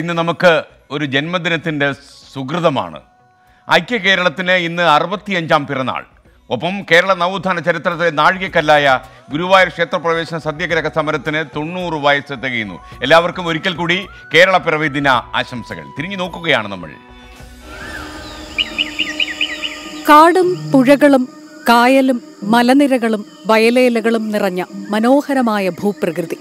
ഇന്ന് നമുക്ക് ഒരു ജന്മദിനത്തിൻ്റെ സുഹൃതമാണ് ഐക്യ കേരളത്തിന് ഇന്ന് അറുപത്തിയഞ്ചാം പിറന്നാൾ ഒപ്പം കേരള നവോത്ഥാന ചരിത്രത്തിലെ നാഴികക്കല്ലായ ഗുരുവായൂർ ക്ഷേത്രപ്രവേശന സത്യാഗ്രഹ സമരത്തിന് തൊണ്ണൂറ് വയസ്സ് തികയുന്നു എല്ലാവർക്കും ഒരിക്കൽ കൂടി കേരള പിറവി ദിന ആശംസകൾ തിരിഞ്ഞു നോക്കുകയാണ് നമ്മൾ കാടും പുഴകളും കായലും മലനിരകളും വയലേലകളും നിറഞ്ഞ മനോഹരമായ ഭൂപ്രകൃതി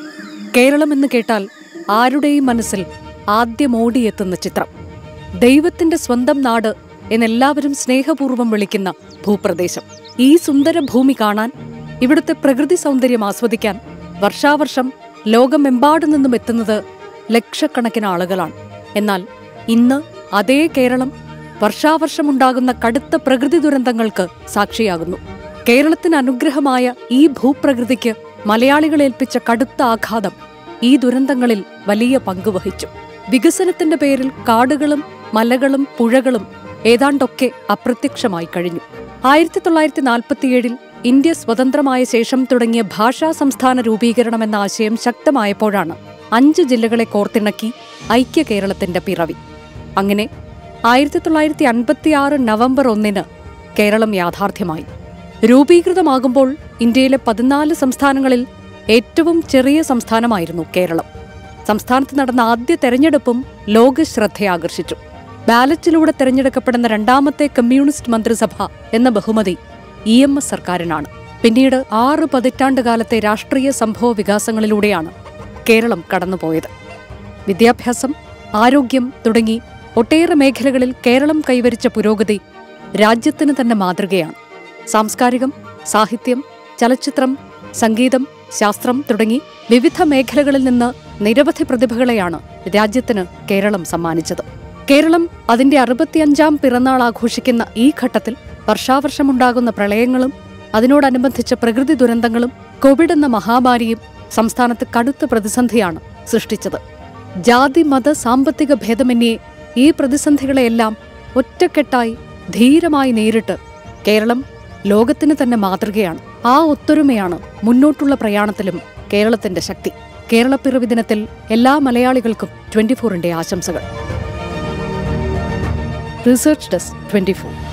കേരളം എന്ന് കേട്ടാൽ ആരുടെയും മനസ്സിൽ ആദ്യം ഓടിയെത്തുന്ന ചിത്രം ദൈവത്തിന്റെ സ്വന്തം നാട് എന്നെല്ലാവരും സ്നേഹപൂർവ്വം വിളിക്കുന്ന ഭൂപ്രദേശം ഈ സുന്ദര ഭൂമി കാണാൻ ഇവിടുത്തെ പ്രകൃതി സൗന്ദര്യം ആസ്വദിക്കാൻ വർഷാവർഷം ലോകമെമ്പാടു നിന്നും എത്തുന്നത് ലക്ഷക്കണക്കിന് ആളുകളാണ് എന്നാൽ ഇന്ന് അതേ കേരളം വർഷാവർഷമുണ്ടാകുന്ന കടുത്ത പ്രകൃതി ദുരന്തങ്ങൾക്ക് സാക്ഷിയാകുന്നു കേരളത്തിന് അനുഗ്രഹമായ ഈ ഭൂപ്രകൃതിക്ക് മലയാളികൾ ഏൽപ്പിച്ച കടുത്ത ആഘാതം ഈ ദുരന്തങ്ങളിൽ വലിയ പങ്ക് വഹിച്ചു വികസനത്തിന്റെ പേരിൽ കാടുകളും മലകളും പുഴകളും ഏതാണ്ടൊക്കെ അപ്രത്യക്ഷമായി കഴിഞ്ഞു ആയിരത്തി തൊള്ളായിരത്തി നാൽപ്പത്തിയേഴിൽ ഇന്ത്യ സ്വതന്ത്രമായ ശേഷം തുടങ്ങിയ ഭാഷാ സംസ്ഥാന രൂപീകരണം എന്ന ആശയം ശക്തമായപ്പോഴാണ് അഞ്ച് ജില്ലകളെ കോർത്തിണക്കി ഐക്യ കേരളത്തിന്റെ പിറവി അങ്ങനെ ആയിരത്തി തൊള്ളായിരത്തി അൻപത്തിയാറ് നവംബർ ഒന്നിന് കേരളം യാഥാർത്ഥ്യമായി രൂപീകൃതമാകുമ്പോൾ ഇന്ത്യയിലെ പതിനാല് സംസ്ഥാനങ്ങളിൽ ഏറ്റവും ചെറിയ സംസ്ഥാനമായിരുന്നു കേരളം സംസ്ഥാനത്ത് നടന്ന ആദ്യ തെരഞ്ഞെടുപ്പും ലോക ശ്രദ്ധയാകർഷിച്ചു ബാലറ്റിലൂടെ തെരഞ്ഞെടുക്കപ്പെടുന്ന രണ്ടാമത്തെ കമ്മ്യൂണിസ്റ്റ് മന്ത്രിസഭ എന്ന ബഹുമതി ഇ എം എസ് സർക്കാരിനാണ് പിന്നീട് ആറ് പതിറ്റാണ്ട് കാലത്തെ രാഷ്ട്രീയ സംഭവ വികാസങ്ങളിലൂടെയാണ് കേരളം കടന്നുപോയത് വിദ്യാഭ്യാസം ആരോഗ്യം തുടങ്ങി ഒട്ടേറെ മേഖലകളിൽ കേരളം കൈവരിച്ച പുരോഗതി രാജ്യത്തിന് തന്നെ മാതൃകയാണ് സാംസ്കാരികം സാഹിത്യം ചലച്ചിത്രം സംഗീതം ശാസ്ത്രം തുടങ്ങി വിവിധ മേഖലകളിൽ നിന്ന് നിരവധി പ്രതിഭകളെയാണ് രാജ്യത്തിന് കേരളം സമ്മാനിച്ചത് കേരളം അതിന്റെ അറുപത്തിയഞ്ചാം പിറന്നാൾ ആഘോഷിക്കുന്ന ഈ ഘട്ടത്തിൽ വർഷാവർഷമുണ്ടാകുന്ന പ്രളയങ്ങളും അതിനോടനുബന്ധിച്ച പ്രകൃതി ദുരന്തങ്ങളും കോവിഡ് എന്ന മഹാമാരിയും സംസ്ഥാനത്ത് കടുത്ത പ്രതിസന്ധിയാണ് സൃഷ്ടിച്ചത് ജാതി മത സാമ്പത്തിക ഭേദമന്യേ ഈ പ്രതിസന്ധികളെയെല്ലാം ഒറ്റക്കെട്ടായി ധീരമായി നേരിട്ട് കേരളം ലോകത്തിന് തന്നെ മാതൃകയാണ് ആ ഒത്തൊരുമയാണ് മുന്നോട്ടുള്ള പ്രയാണത്തിലും കേരളത്തിന്റെ ശക്തി കേരളപ്പിറവി ദിനത്തിൽ എല്ലാ മലയാളികൾക്കും ട്വന്റി ഫോറിന്റെ ആശംസകൾ റിസർച്ച് ഡെസ്ക് ട്വന്റി ഫോർ